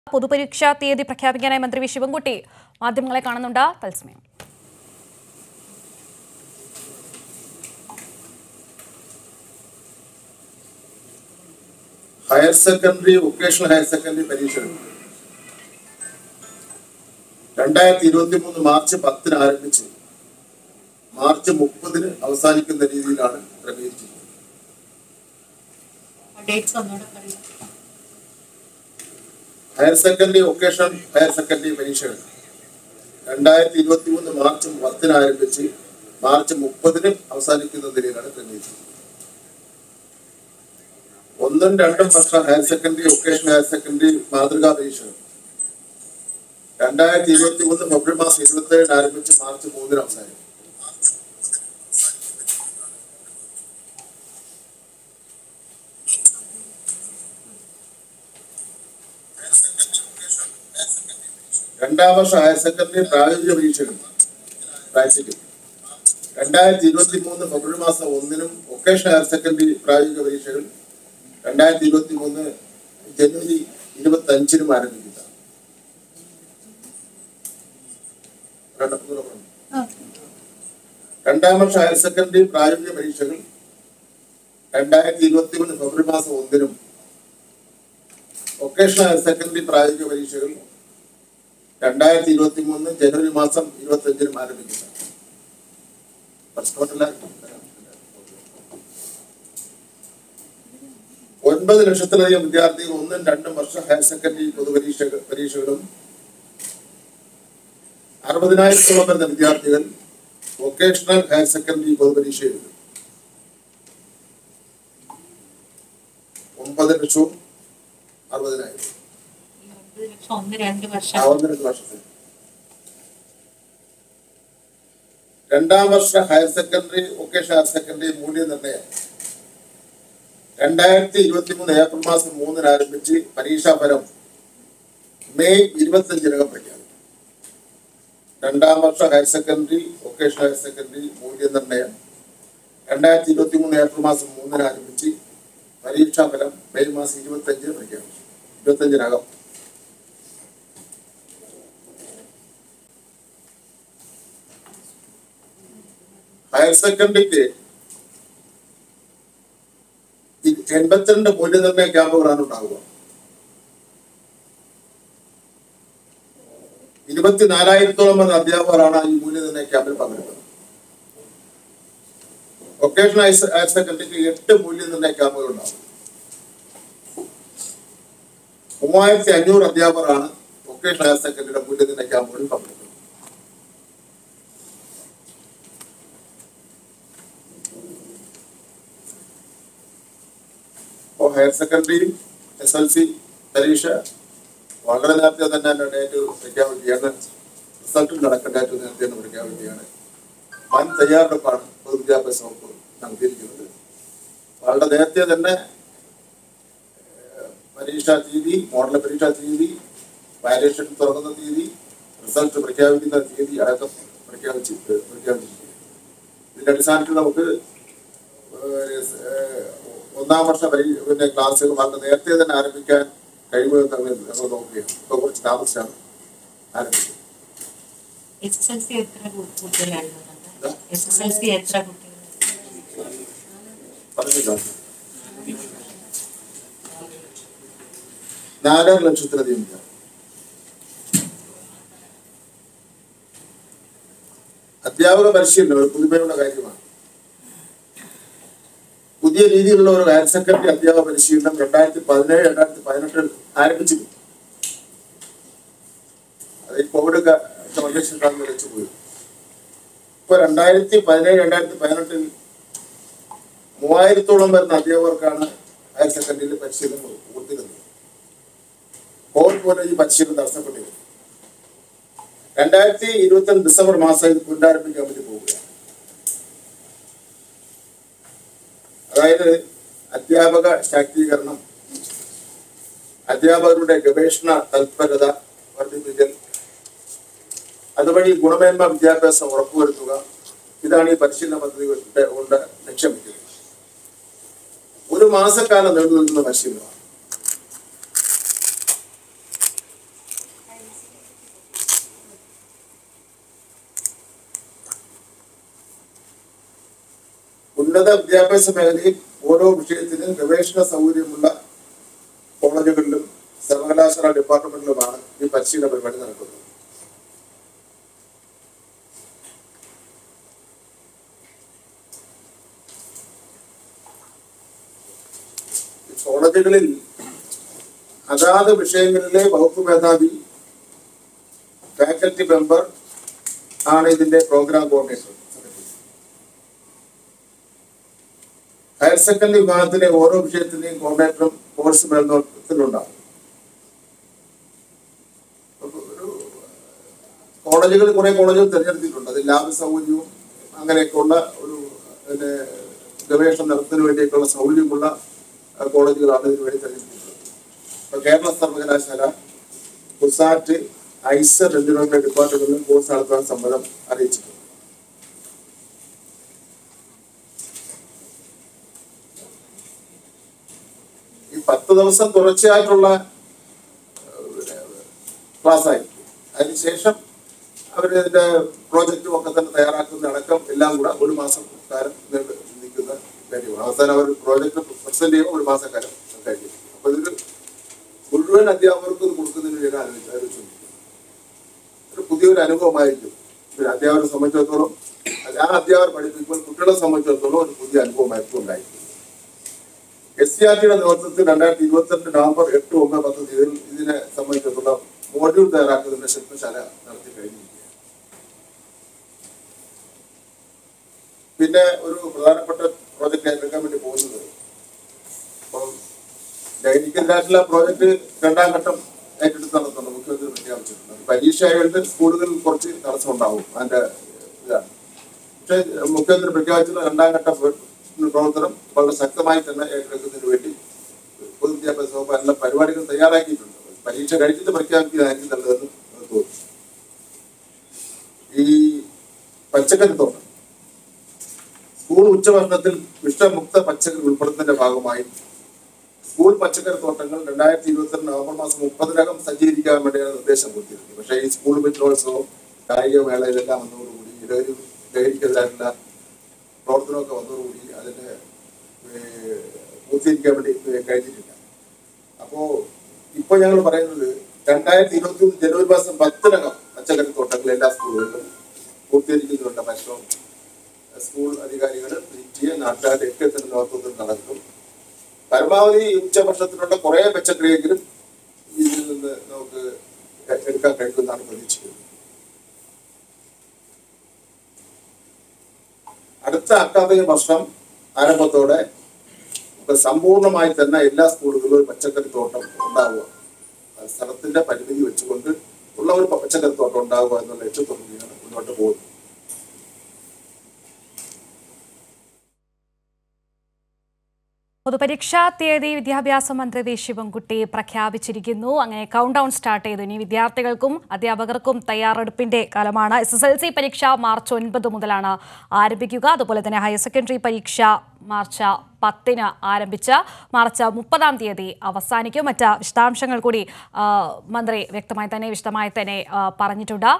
പൊതുപരീക്ഷാ തീയതി പ്രഖ്യാപിക്കാനായി മന്ത്രി വി ശിവൻകുട്ടി മാധ്യമങ്ങളെ കാണുന്നുണ്ട് തത്സമയം higher secondary vocational higher secondary പരീക്ഷകൾ രണ്ടായിരത്തി ഇരുപത്തി മൂന്ന് മാർച്ച് പത്തിന് ആരംഭിച്ച് മാർച്ച് മുപ്പതിന് അവസാനിക്കുന്ന രീതിയിലാണ് ക്രമീകരിച്ചിരിക്കുന്നത് ഡേറ്റ്സ് ഒന്നുകൂടെ പറയൂ higher secondary vocational higher secondary പരീക്ഷകൾ രണ്ടായിരത്തി ഇരുപത്തി മൂന്ന് മാർച്ച് പത്തിന് ആരംഭിച്ച് മാർച്ച് മുപ്പതിന് അവസാനിക്കുന്ന നിലയിലാണ് ക്രമീകരിച്ചിരിക്കുന്നത് ഒന്നും രണ്ടും വർഷ higher secondary vocational higher secondary മാതൃകാ പരീക്ഷകൾ രണ്ടായിരത്തി ഇരുപത്തി മൂന്ന് ഫെബ്രുവരി മാസം ഇരുപത്തി ഏഴിന് ആരംഭിച്ച് മാർച്ച് മൂന്നിന് അവസാനിക്കും രണ്ടാം വർഷ ഹയർ സെക്കൻഡറി പ്രായോഗിക പരീക്ഷകൾ പ്രാക്ടിക്കൽ രണ്ടായിരത്തി ഇരുപത്തി മൂന്ന് ഫെബ്രുവരി മാസം ഒന്നിനും വൊക്കേഷണൽ ഹയർ സെക്കൻഡറി പ്രായോഗിക പരീക്ഷകൾ രണ്ടായിരത്തി ഇരുപത്തി മൂന്ന് ജനുവരി ഇരുപത്തി അഞ്ചിനും ആരംഭിക്കുന്നതാണ് രണ്ടാം മൂന്ന് പറഞ്ഞു. രണ്ടാം വർഷ ഹയർ സെക്കൻഡറി പ്രായോഗിക പരീക്ഷകൾ രണ്ടായിരത്തി ഇരുപത്തി മൂന്ന് ഫെബ്രുവരി മാസം ഒന്നിനും വൊക്കേഷണൽ ഹയർ സെക്കൻഡറി പ്രായോഗിക പരീക്ഷകൾ രണ്ടായിരത്തി ഇരുപത്തി മൂന്ന് ജനുവരി മാസം ഇരുപത്തി അഞ്ചിനും ആരംഭിക്കുന്നതാണ് പാസ്പോർട്ടില്ല ഒൻപത് ലക്ഷത്തിലധികം വിദ്യാർത്ഥികൾ ഒന്നും രണ്ടും വർഷ ഹയർ സെക്കൻഡറി പൊതുപരീക്ഷ പരീക്ഷകളും അറുപതിനായിരത്തോളം വരുന്ന വിദ്യാർത്ഥികൾ വൊക്കേഷണൽ ഹയർ സെക്കൻഡറി പൊതുപരീക്ഷ എഴുതും ഒമ്പത് ലക്ഷവും അറുപതിനായിരം ഈ ഒമ്പത് ലക്ഷം ഒന്ന് രണ്ട് ആ വർഷം ഒന്ന് രണ്ട് വർഷത്തിൽ രണ്ടാം വർഷ higher secondary vocational higher secondary മൂല്യനിർണ്ണയം രണ്ടായിരത്തി ഇരുപത്തി മൂന്ന് ഏപ്രിൽ മാസം മൂന്നിന് ആരംഭിച്ച് പരീക്ഷാഫലം മെയ് ഇരുപത്തഞ്ചിനകം പ്രഖ്യാപിക്കും രണ്ടാം വർഷ higher secondary vocational higher secondary മൂല്യനിർണ്ണയം രണ്ടായിരത്തി ഇരുപത്തി മൂന്ന് ഏപ്രിൽ മാസം മൂന്നിന് ആരംഭിച്ച് പരീക്ഷാഫലം മെയ് മാസം ഇരുപത്തഞ്ചിന് പ്രഖ്യാപിച്ചു ഇരുപത്തഞ്ചിനകം ഹയർ സെക്കൻഡറിക്ക് ഇ- എൺപത്തിരണ്ട് മൂല്യനിർണ്ണയ ക്യാമ്പുകളാണ് ഉണ്ടാവുക ഇരുപത്തിനാലായിരത്തോളം വരുന്ന അധ്യാപകരാണ് ഈ മൂല്യനിർണ്ണയ ക്യാമ്പിൽ പങ്കെടുക്കുന്നത് വൊക്കേഷണൽ ഹയർ ഹയർ സെക്കൻഡറിക്ക് എട്ട് മൂല്യനിർണ്ണയ ക്യാമ്പുകൾ ഉണ്ടാവും മൂവായിരത്തി അഞ്ഞൂറ് അധ്യാപകരാണ് വൊക്കേഷണൽ ഹയർ സെക്കൻഡറിയുടെ മൂല്യനിർണ്ണയ ക്യാമ്പുകളിൽ പങ്കെടുക്കുന്നത് ഇപ്പോൾ higher secondary S L C പരീക്ഷ വളരെ നേരത്തെ തന്നെ എൻ്റെ ഡേറ്റ് പ്രഖ്യാപിക്കുകയാണ് റിസൾട്ടും നടക്കേണ്ട ഡേറ്റ് നേരത്തെ തന്നെ പ്രഖ്യാപിക്കുകയാണ് വൻ തയ്യാറെടുപ്പാണ് പൊതുവിദ്യാഭ്യാസ വകുപ്പ് നടത്തിയിരിക്കുന്നത് വളരെ നേരത്തെ തന്നെ ഏഹ്, പരീക്ഷാ തീയതി മോഡൽ പരീക്ഷാ തീയതി വാല്യുവേഷൻ തുറക്കുന്ന തീയതി റിസൾട്ട് പ്രഖ്യാപിക്കുന്ന തീയതി അടക്കം പ്രഖ്യാപിച്ച് പ്രഖ്യാപിച്ചിരിക്കുകയാണ് ഇതിന്റെ അടിസ്ഥാനത്തിൽ നമുക്ക് ഏഹ് ഏഹ് ഒന്നാം വർഷ പരീ പിന്നെ ക്ലാസ്സുകൾ വളരെ നേരത്തെ തന്നെ ആരംഭിക്കാൻ കഴിയുമെന്ന് ഞങ്ങൾ ഞങ്ങൾ നോക്കുകയാണ് ഇപ്പൊ കുറച്ച് താമസിച്ചാണ് ആരംഭിക്കുന്നത് എസ് എസ് എൽ സി എത്ര കു- കുട്ടികളാണ് എസ് എസ് എൽ സി എത്ര കുട്ടികൾ പറഞ്ഞില്ല നാലര ലക്ഷത്തിലധികം വിദ്യാർത്ഥികൾ. അധ്യാപക പരിശീലനം ഒരു പുതുമയുള്ള കാര്യമാണ് പുതിയ രീതിയിലുള്ള ഒരു ഹയർ സെക്കൻഡറി അധ്യാപക പരിശീലനം രണ്ടായിരത്തി പതിനേഴ് രണ്ടായിരത്തി പതിനെട്ടിൽ ആരംഭിച്ചിരുന്നു അത് ഈ കോവിഡ് കണ്ടീഷനിലാണ് വെച്ചു പോയി ഇപ്പൊ രണ്ടായിരത്തി പതിനേഴ് രണ്ടായിരത്തി പതിനെട്ടിൽ മൂവായിരത്തോളം വരുന്ന അധ്യാപകർക്കാണ് ഹയർ സെക്കൻഡറിയിൽ പരിശീലനം കൊടുത്തിരുന്നത് കോവിഡ് പോലെ ഈ പരിശീലനം തടസ്സപ്പെട്ടിരുന്നു രണ്ടായിരത്തി ഇരുപത്തി ഡിസംബർ മാസം ഇത് പുനരാരംഭിക്കാൻ വേണ്ടി പോവുകയാണ് അതായത് അധ്യാപക ശാക്തീകരണം അധ്യാപകരുടെ ഗവേഷണ തൽപരത വർദ്ധിപ്പിക്കൽ അതുവഴി ഗുണമേന്മ വിദ്യാഭ്യാസം ഉറപ്പുവരുത്തുക ഇതാണ് ഈ പരിശീലന പദ്ധതി കൊണ്ട് കൊണ്ട് ലക്ഷ്യം വെക്കുന്നത് ഒരു മാസക്കാലം നീണ്ടു നിൽക്കുന്ന പരിശീലനമാണ് ഉന്നത വിദ്യാഭ്യാസ മേഖലയിൽ ഓരോ വിഷയത്തിനും ഗവേഷണ സൗകര്യമുള്ള കോളേജുകളിലും സർവകലാശാല ഡിപ്പാർട്ട്മെന്റിലുമാണ് ഈ പരിശീലന പരിപാടി നടക്കുന്നത് ഈ കോളേജുകളിൽ അതാത് വിഷയങ്ങളിലെ വകുപ്പ് മേധാവി ഫാക്കൽറ്റി മെമ്പർ ആണ് ഇതിന്റെ പ്രോഗ്രാം കോർഡിനേറ്റർ ഹയർ സെക്കൻഡറി വിഭാഗത്തിലെ ഓരോ വിഷയത്തിന്റെയും കോർഡിനേറ്ററും കോഴ്സ് മേൽനോട്ടത്തിലുണ്ടാകും അപ്പൊ ഒരു കോളേജുകൾ കുറെ കോളേജുകൾ തിരഞ്ഞെടുത്തിട്ടുണ്ട് അത് ലാബ് സൗകര്യവും അങ്ങനെയൊക്കെയുള്ള ഒരു പിന്നെ ഗവേഷണം നടത്തുന്നതിന് വേണ്ടിയൊക്കെയുള്ള സൗകര്യമുള്ള ആ, കോളേജുകളാണ് ഇതിനു വേണ്ടി തിരഞ്ഞെടുത്തിട്ടുള്ളത് ഇപ്പൊ കേരള സർവകലാശാല കുസാറ്റ് ഐസർ എന്നിവരുടെ ഡിപ്പാർട്ട്മെന്റിലും കോഴ്സ് നടത്താൻ സമ്മതം അറിയിച്ചിട്ടുണ്ട് ഈ പത്ത് ദിവസം തുടർച്ചയായിട്ടുള്ള ക്ലാസ് ആയിരിക്കും അതിനുശേഷം അവർ ഇതിന്റെ പ്രോജക്റ്റും ഒക്കെ തന്നെ തയ്യാറാക്കുന്ന അടക്കം എല്ലാം കൂടെ ഒരു മാസം കാലം നീണ്ടു നിൽക്കുന്ന കാര്യമാണ് അവസാനം അവർ പ്രോജക്റ്റ് പ്രസന്റ് ചെയ്യുമ്പോൾ ഒരു മാസക്കാലം കഴിയും അപ്പൊ ഇതൊരു മുഴുവൻ അധ്യാപകർക്കും ഇത് കൊടുക്കുന്നതിന് ഞാൻ ആലോചിച്ചു ആലോചിച്ചു ഒരു പുതിയൊരു അനുഭവമായിരിക്കും ഒരു അധ്യാപകരെ സംബന്ധിച്ചിടത്തോളം ആ അധ്യാപകർ പഠിപ്പിക്കുമ്പോൾ കുട്ടികളെ സംബന്ധിച്ചിടത്തോളം ഒരു പുതിയ അനുഭവമായിരിക്കും ഉണ്ടായിരിക്കും എസ് സി ആർ ടിയുടെ നേതൃത്വത്തിൽ രണ്ടായിരത്തി ഇരുപത്തിരണ്ട് നവംബർ എട്ട് ഒമ്പത് പത്ത് തീയതിയിൽ ഇതിനെ സംബന്ധിച്ചിടത്തോളം മോഡ്യൂൾ തയ്യാറാക്കുന്നതിന്റെ ശില്പശാല നടത്തി കഴിഞ്ഞിരിക്കുകയാണ് പിന്നെ ഒരു പ്രധാനപ്പെട്ട പ്രോജക്റ്റ് ഏറ്റെടുക്കാൻ വേണ്ടി പോകുന്നത് ഇപ്പം ലൈംഗികരായിട്ടുള്ള പ്രോജക്റ്റ് രണ്ടാം ഘട്ടം ഏറ്റെടുത്ത് നടത്തുന്നുണ്ട് മുഖ്യമന്ത്രി പ്രഖ്യാപിച്ചിട്ടുണ്ട് അത് പരീക്ഷ ആയതുകൊണ്ട് സ്കൂളുകളിൽ കുറച്ച് തടസ്സം ഉണ്ടാവും അതിന്റെ ഇതാണ് പക്ഷേ മുഖ്യമന്ത്രി പ്രഖ്യാപിച്ചിട്ടുള്ള രണ്ടാം ഘട്ട പ്ര- പ്രവർത്തനം വളരെ ശക്തമായി തന്നെ ഏറ്റെടുക്കുന്നതിന് വേണ്ടി പൊതുവിദ്യാഭ്യാസ വകുപ്പ് എല്ലാ പരിപാടികൾ തയ്യാറാക്കിയിട്ടുണ്ട് പരീക്ഷ കഴിച്ചിട്ട് പ്രഖ്യാപിക്കുന്നതായിരിക്കും നല്ലതെന്ന് തോന്നുന്നു ഈ പച്ചക്കറി തോട്ടം സ്കൂൾ ഉച്ചഭക്ഷണത്തിൽ വിഷമുക്ത പച്ചക്കറി ഉൾപ്പെടുത്തുന്നതിന്റെ ഭാഗമായി സ്കൂൾ പച്ചക്കറി തോട്ടങ്ങൾ രണ്ടായിരത്തി ഇരുപത്തിരണ്ട് നവംബർ മാസം മുപ്പതിനകം സജ്ജീകരിക്കാൻ വേണ്ടിയാണ് നിർദ്ദേശം കൊടുത്തിരുന്നത് പക്ഷേ ഈ സ്കൂൾ മിത്രോത്സവം കായികമേള ഇതെല്ലാം വന്നതോടുകൂടി ലഹരി ലഹരിക്കെതിരായിട്ടുള്ള പ്രവർത്തനമൊക്കെ വന്നതോടുകൂടി അതിന്റെ ഏഹ്, പൂർത്തീകരിക്കാൻ വേണ്ടി ഏഹ്, കഴിഞ്ഞിട്ടില്ല അപ്പോ ഇപ്പൊ ഞങ്ങൾ പറയുന്നത് രണ്ടായിരത്തി ഇരുപത്തി ഒന്ന് ജനുവരി മാസം പത്തിനകം പച്ചക്കറി തോട്ടങ്ങൾ എല്ലാ സ്കൂളുകളിലും പൂർത്തീകരിക്കുന്നുണ്ട് പരിശ്രമം സ്കൂൾ അധികാരികൾ പി ടി എ നാട്ടുകാരുടെ ഒക്കെ തന്നെ നേതൃത്വത്തിൽ നടക്കും പരമാവധി ഉച്ചഭക്ഷണത്തിനുള്ള കുറെ പച്ചക്കറിയെങ്കിലും ഇതിൽ നിന്ന് നമുക്ക് എടുക്കാൻ കഴിയുമെന്നാണ് പ്രതീക്ഷിക്കുന്നത് അടുത്ത അക്കാദമിക വർഷം ആരംഭത്തോടെ നമുക്ക് സമ്പൂർണ്ണമായി തന്നെ എല്ലാ സ്കൂളുകളിലും ഒരു പച്ചക്കറി തോട്ടം ഉണ്ടാവുക അത് സ്ഥലത്തിന്റെ പരിമിതി വെച്ചുകൊണ്ട് ഉള്ള ഒരു പച്ചക്കറി തോട്ടം ഉണ്ടാവുക എന്നുള്ള ലക്ഷ്യത്തോടുകൂടിയാണ് മുന്നോട്ട് പോകുന്നത് പൊതുപരീക്ഷാ തീയതി വിദ്യാഭ്യാസ മന്ത്രി വി ശിവൻകുട്ടി പ്രഖ്യാപിച്ചിരിക്കുന്നു അങ്ങനെ കൗണ്ട് ഡൗൺ സ്റ്റാർട്ട് ചെയ്തു ഇനി വിദ്യാർത്ഥികൾക്കും അധ്യാപകർക്കും തയ്യാറെടുപ്പിന്റെ കാലമാണ് എസ് എസ് എൽ സി പരീക്ഷ മാർച്ച് ഒൻപത് മുതലാണ് ആരംഭിക്കുക അതുപോലെ തന്നെ ഹയർ സെക്കൻഡറി പരീക്ഷ മാർച്ച് പത്തിന് ആരംഭിച്ച് മാർച്ച് മുപ്പതാം തീയതി അവസാനിക്കും മറ്റ് വിശദാംശങ്ങൾ കൂടി ആ, മന്ത്രി വ്യക്തമായി തന്നെ വിശദമായി തന്നെ ആ, പറഞ്ഞിട്ടുണ്ട്